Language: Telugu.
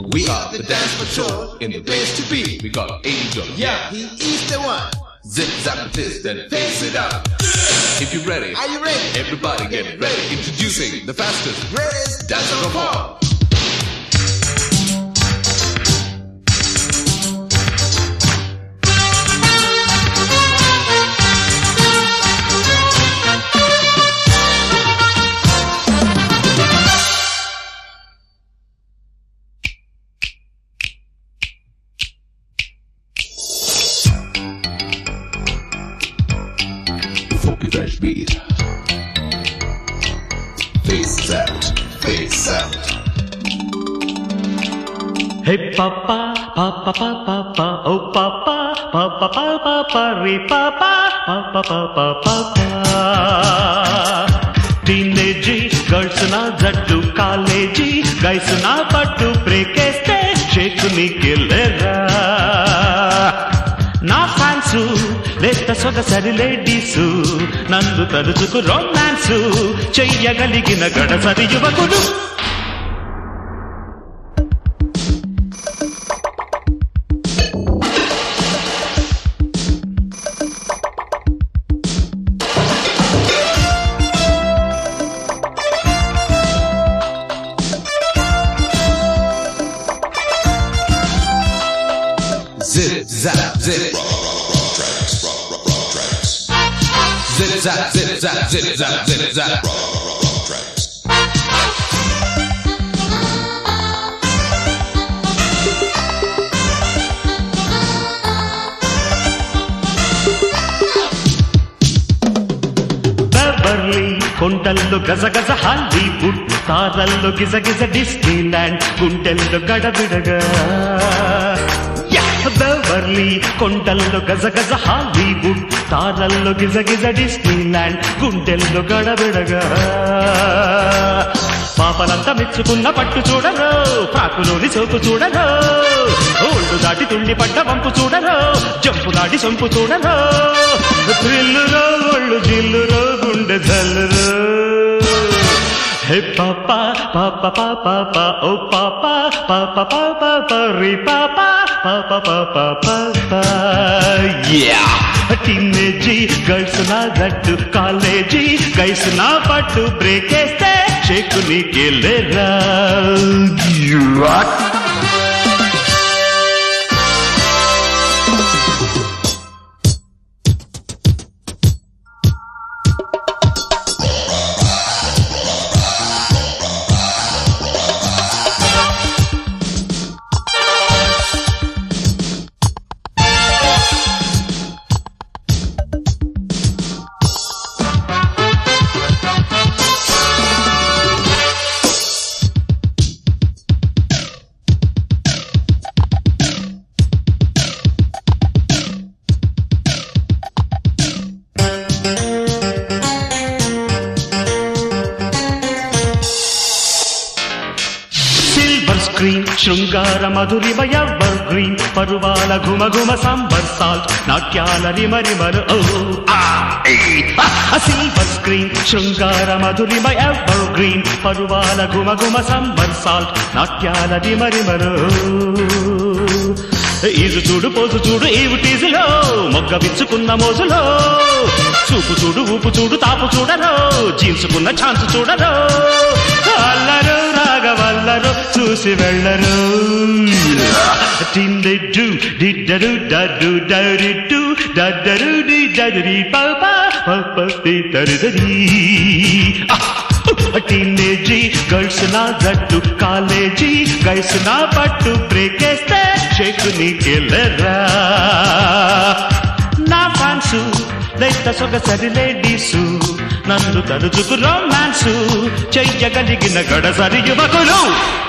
We are the dance patrol in the place to be. We got Angel. Yeah, he is the one. Zip zap this, then face it up. If you're ready, Are you ready? everybody get ready. Introducing the fastest Greatest dancer of all. Funky fresh beat. Face out, face out. Hey papa, papa, papa, papa, oh papa, papa, papa, papa, re papa, papa, papa, papa. Teenage girls నా జట్టు కాలేజీ గైస్ నా పట్టు బ్రేకేస్తే షేక్ నీకెళ్ళరా నా ఫ్యాన్స్ లేత సొగసరి లేడీసు నందు తలుచుకు రొమాన్స్ చెయ్యగలిగిన గడసరి యువకుడు Zip zap zip. Zip zap zip zap zip zap zip zap. Beverly కొండల్లో గజగజ హాలీవుడ్ తారల్లో గిజగిజ డిస్నీల్యాండ్ గుండెల్లో గడబిడగా యా! బెవర్లీ కొండల్లో గజగజ హాలీవుడ్ తారల్లో గిజగిజ డిస్నీల్యాండ్ గుండెల్లో గడబిడగా పాపలంతా మెచ్చుకున్న పట్టు చూడరు పాకులోని సోపు చూడరు ఓళ్ళు దాటి తుళ్ళి పడ్డ వంపు చూడరు జంపు దాటి సొంపు చూడరు థ్రిల్లులో ఒళ్ళు జిల్లులో గుండె జల్లురు హే పాప పాప పాప పా ఓ పాప పాప పాప పరి పాప పాప పాప పాప యా టీనేజీ గర్ల్స్ నా జట్టు కాలేజీ గైస్ నా పట్టు బ్రేక్ వేస్తే షేకు నీకెళ్ళరా సిల్వర్ స్క్రీన్ శృంగార మధురిమయ ఎవర్ గ్రీన్ పరువాల ఘుమ ఘుమ సాంబర్ సాల్ట్ నాట్యాల రిమరిమరు ఓ ఆ ఏ, ఆ సిల్వర్ స్క్రీన్ శృంగార మధురిమయ ఎవర్ గ్రీన్ పరువాల ఘుమ ఘుమ సాంబర్ సాల్ట్ నాట్యాల రిమరిమరు ఈజు చూడు పోజు చూడు ఏవు టీజులో మొగ్గ విచ్చుకున్న మోజులో చూపు చూడు ఊపు చూడు తాపు చూడరు జీన్సుకున్న ఛాన్స్ చూడరు అల్లరు రాగవల్లరు చూసి వెళ్ళరు టిండెడ్డు డిడ్డరు డడ్డు డరిడ్డు డడ్డరు డిడ్డరి పాప పప్పి తరుదరి టీనేజీ గర్ల్స్ నా జట్టు కాలేజీ గైస్ నా పట్టు బ్రేక్ వేస్తే షేక్ నీకెళ్ళరా నా ఫ్యాన్సు లైత సొగసరి లేడీసు నన్ను తలుచుకు రొమాన్సు చెయ్యగలిగిన గడసరి యువకులు